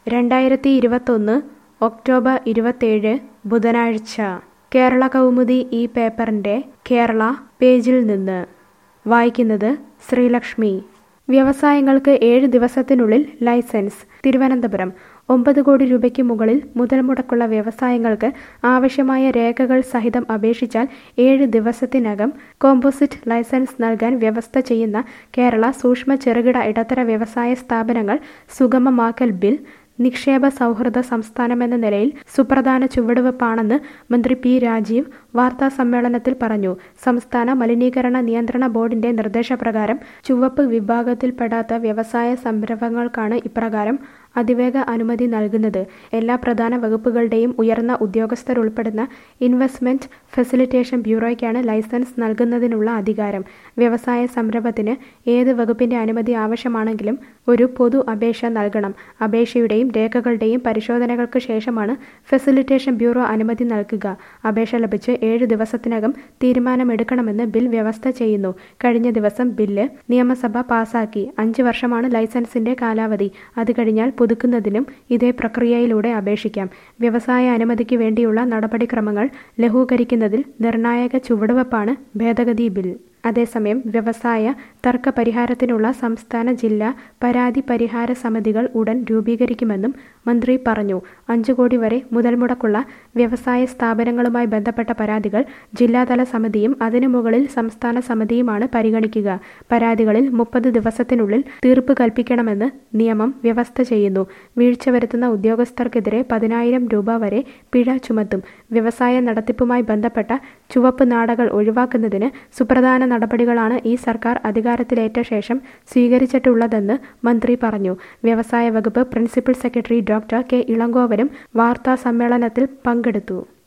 രണ്ടായിരത്തി ഇരുപത്തൊന്ന് ഒക്ടോബർ ഇരുപത്തേഴ് ബുധനാഴ്ച കേരള കൗമുദി ഈ പേപ്പറിൻ്റെ കേരള പേജിൽ നിന്ന് വായിക്കുന്നത് ശ്രീലക്ഷ്മി വ്യവസായങ്ങൾക്ക് ഏഴ് ദിവസത്തിനുള്ളിൽ ലൈസൻസ് തിരുവനന്തപുരം ഒമ്പത് കോടി രൂപയ്ക്ക് മുകളിൽ മുതൽ മുടക്കുള്ള വ്യവസായങ്ങൾക്ക് ആവശ്യമായ രേഖകൾ സഹിതം അപേക്ഷിച്ചാൽ ഏഴ് ദിവസത്തിനകം കോമ്പോസിറ്റ് ലൈസൻസ് നൽകാൻ വ്യവസ്ഥ ചെയ്യുന്ന കേരള സൂക്ഷ്മ ചെറുകിട ഇടത്തര വ്യവസായ സ്ഥാപനങ്ങൾ സുഗമമാക്കൽ ബിൽ നിക്ഷേപ സൗഹൃദ സംസ്ഥാനമെന്ന നിലയിൽ സുപ്രധാന ചുവടുവെപ്പാണെന്ന് മന്ത്രി പി രാജീവ് വാർത്താ സമ്മേളനത്തിൽ പറഞ്ഞു സംസ്ഥാന മലിനീകരണ നിയന്ത്രണ ബോർഡിന്റെ നിർദ്ദേശപ്രകാരം ചുവപ്പ് വിഭാഗത്തിൽപ്പെടാത്ത വ്യവസായ സംരംഭങ്ങൾക്കാണ് ഇപ്രകാരം അതിവേഗ അനുമതി നൽകുന്നത് എല്ലാ പ്രധാന വകുപ്പുകളുടെയും ഉയർന്ന ഉദ്യോഗസ്ഥരുൾപ്പെടുന്ന ഇൻവെസ്റ്റ്മെന്റ് ഫെസിലിറ്റേഷൻ ബ്യൂറോയ്ക്കാണ് ലൈസൻസ് നൽകുന്നതിനുള്ള അധികാരം വ്യവസായ സംരംഭത്തിന് ഏത് വകുപ്പിന്റെ അനുമതി ആവശ്യമാണെങ്കിലും ഒരു പൊതു അപേക്ഷ നൽകണം അപേക്ഷയുടെയും രേഖകളുടെയും പരിശോധനകൾക്ക് ശേഷമാണ് ഫെസിലിറ്റേഷൻ ബ്യൂറോ അനുമതി നൽകുക അപേക്ഷ ലഭിച്ച് ഏഴ് ദിവസത്തിനകം തീരുമാനമെടുക്കണമെന്ന് ബിൽ വ്യവസ്ഥ ചെയ്യുന്നു കഴിഞ്ഞ ദിവസം ബില്ല് നിയമസഭ പാസാക്കി അഞ്ച് വർഷമാണ് ലൈസൻസിന്റെ കാലാവധി അത് കഴിഞ്ഞാൽ പുതുക്കുന്നതിനും ഇതേ പ്രക്രിയയിലൂടെ അപേക്ഷിക്കാം വ്യവസായ അനുമതിക്ക് വേണ്ടിയുള്ള നടപടിക്രമങ്ങൾ ലഘൂകരിക്കുന്നതിൽ നിർണായക ചുവടുവെപ്പാണ് ഭേദഗതി ബിൽ അതേസമയം വ്യവസായ തർക്ക പരിഹാരത്തിനുള്ള സംസ്ഥാന ജില്ലാ പരാതി പരിഹാര സമിതികൾ ഉടൻ രൂപീകരിക്കുമെന്നും മന്ത്രി പറഞ്ഞു അഞ്ചു കോടി വരെ മുതൽ മുടക്കുള്ള വ്യവസായ സ്ഥാപനങ്ങളുമായി ബന്ധപ്പെട്ട പരാതികൾ ജില്ലാതല സമിതിയും അതിനു മുകളിൽ സംസ്ഥാന സമിതിയുമാണ് പരിഗണിക്കുക പരാതികളിൽ മുപ്പത് ദിവസത്തിനുള്ളിൽ തീർപ്പ് കൽപ്പിക്കണമെന്ന് നിയമം വ്യവസ്ഥ ചെയ്യുന്നു വീഴ്ച വരുത്തുന്ന ഉദ്യോഗസ്ഥർക്കെതിരെ പതിനായിരം രൂപ വരെ പിഴ ചുമത്തും വ്യവസായ നടത്തിപ്പുമായി ബന്ധപ്പെട്ട ചുവപ്പ് നാടകൾ ഒഴിവാക്കുന്നതിന് സുപ്രധാന നടപടികളാണ് ഈ സർക്കാർ അധികാരത്തിലേറ്റ ശേഷം സ്വീകരിച്ചിട്ടുള്ളതെന്ന് മന്ത്രി പറഞ്ഞു വ്യവസായ വകുപ്പ് പ്രിൻസിപ്പൽ സെക്രട്ടറി ഡോക്ടർ കെ ഇളങ്കോവനും വാർത്താ സമ്മേളനത്തിൽ പങ്കെടുത്തു